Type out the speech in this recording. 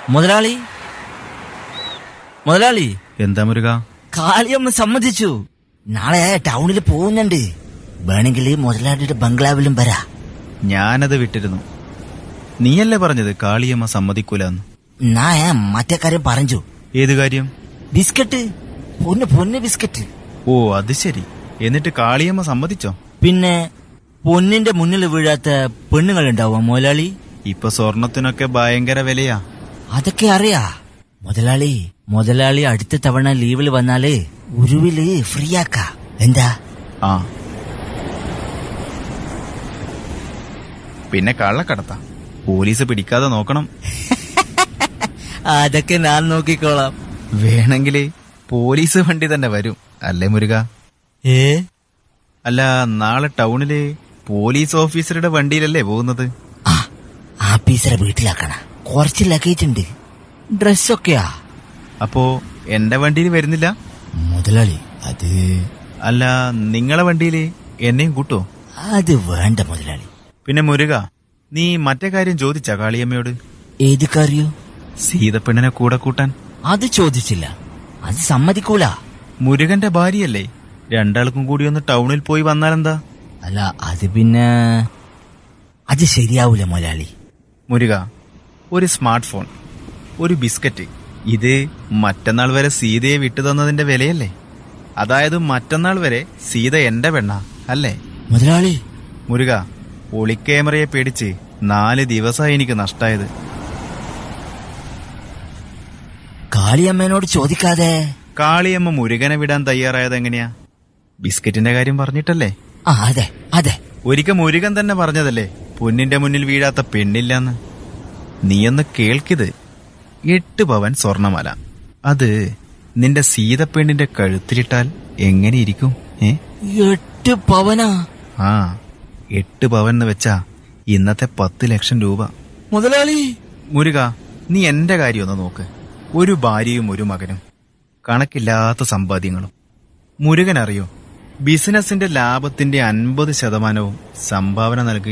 മുതലാളി മുതലാളി എന്താ മുരുക കാളിയമ്മ സമ്മതിച്ചു നാളെ ടൗണിൽ പോകുന്നുണ്ട് വേണമെങ്കിൽ മുതലാളിയുടെ ബംഗ്ലാവിലും വരാ ഞാനത് വിട്ടിരുന്നു നീയല്ലേ പറഞ്ഞത് കാളിയമ്മ സമ്മതിക്കൂലെന്ന് നാ മറ്റേ കാര്യം പറഞ്ഞു ഏത് കാര്യം ബിസ്ക്കറ്റ് പൊന്ന് പൊന്ന് ബിസ്ക്കറ്റ് ഓ അത് ശരി എന്നിട്ട് കാളിയമ്മ സമ്മതിച്ചോ പിന്നെ പൊന്നിന്റെ മുന്നിൽ വീഴാത്ത പെണ്ണുങ്ങൾ ഉണ്ടാവും മുതലാളി ഇപ്പൊ സ്വർണത്തിനൊക്കെ ഭയങ്കര വിലയാ അതൊക്കെ അറിയാ മുതലാളി മുതലാളി അടുത്ത തവണ ലീവിൽ വന്നാല് ഉരുവില് ഫ്രീ ആക്ക എന്താ ആ പിന്നെ കള്ളക്കടത്ത പോലീസ് പിടിക്കാതെ നോക്കണം അതൊക്കെ ഞാൻ നോക്കിക്കോളാം വേണമെങ്കില് പോലീസ് വണ്ടി തന്നെ വരും അല്ലേ മുരുക ഏ അല്ല നാളെ ടൗണില് പോലീസ് ഓഫീസറുടെ വണ്ടിയിലല്ലേ പോകുന്നത് ആ ആപ്പീസറെ വീട്ടിലാക്കണ കുറച്ച് ലഗേജ് ഉണ്ട് ഡ്രസ്സൊക്കെയാ അപ്പോ എന്റെ വണ്ടിയിൽ വരുന്നില്ല മുതലാളി അത് അല്ല നിങ്ങളെ വണ്ടിയില് എന്നെയും കൂട്ടോ അത് വേണ്ട മുതലാളി പിന്നെ മുരുക നീ മറ്റേ കാര്യം ചോദിച്ചാ കാളിയമ്മയോട് ഏത് കാര്യോ സീതപ്പെണ്ണിനെ കൂടെ കൂട്ടാൻ അത് ചോദിച്ചില്ല അത് സമ്മതിക്കൂല മുരുകന്റെ ഭാര്യയല്ലേ രണ്ടാൾക്കും കൂടി ഒന്ന് ടൗണിൽ പോയി വന്നാലെന്താ അല്ല അത് പിന്നെ അത് ശരിയാവൂല മുതലാളി മുരുക ഒരു സ്മാർട്ട് ഫോൺ ഒരു ബിസ്ക്കറ്റ് ഇത് മറ്റന്നാൾ വരെ സീതയെ വിട്ടു തന്നതിന്റെ വിലയല്ലേ അതായത് മറ്റന്നാൾ വരെ സീത എന്റെ പെണ്ണ അല്ലേ മുതലാളി മുരുക ഒളിക്യാമറയെ പേടിച്ച് നാല് ദിവസമായി എനിക്ക് നഷ്ടായത് കാളിയമ്മേനോട് ചോദിക്കാതെ കാളിയമ്മ മുരുകനെ വിടാൻ തയ്യാറായത് എങ്ങനെയാ ബിസ്ക്കറ്റിന്റെ കാര്യം പറഞ്ഞിട്ടല്ലേ ആ അതെ അതെ ഒരിക്കൽ മുരുകൻ തന്നെ പറഞ്ഞതല്ലേ പൊന്നിന്റെ മുന്നിൽ വീഴാത്ത പെണ്ണില്ലെന്ന് നീയൊന്ന് കേൾക്കിത് എട്ട് പവൻ സ്വർണമല അത് നിന്റെ സീതപ്പെണ്ണിന്റെ കഴുത്തിലിട്ടാൽ എങ്ങനെയിരിക്കും ഏ എട്ട് പവനാ ആ എട്ട് പവൻ എന്ന് വെച്ചാ ഇന്നത്തെ പത്ത് ലക്ഷം രൂപ മുതലാളി മുരുക നീ എന്റെ കാര്യം ഒന്ന് നോക്ക് ഒരു ഭാര്യയും ഒരു മകനും കണക്കില്ലാത്ത സമ്പാദ്യങ്ങളും മുരുകൻ അറിയോ ബിസിനസിന്റെ ലാഭത്തിന്റെ അൻപത് ശതമാനവും സംഭാവന നൽകുക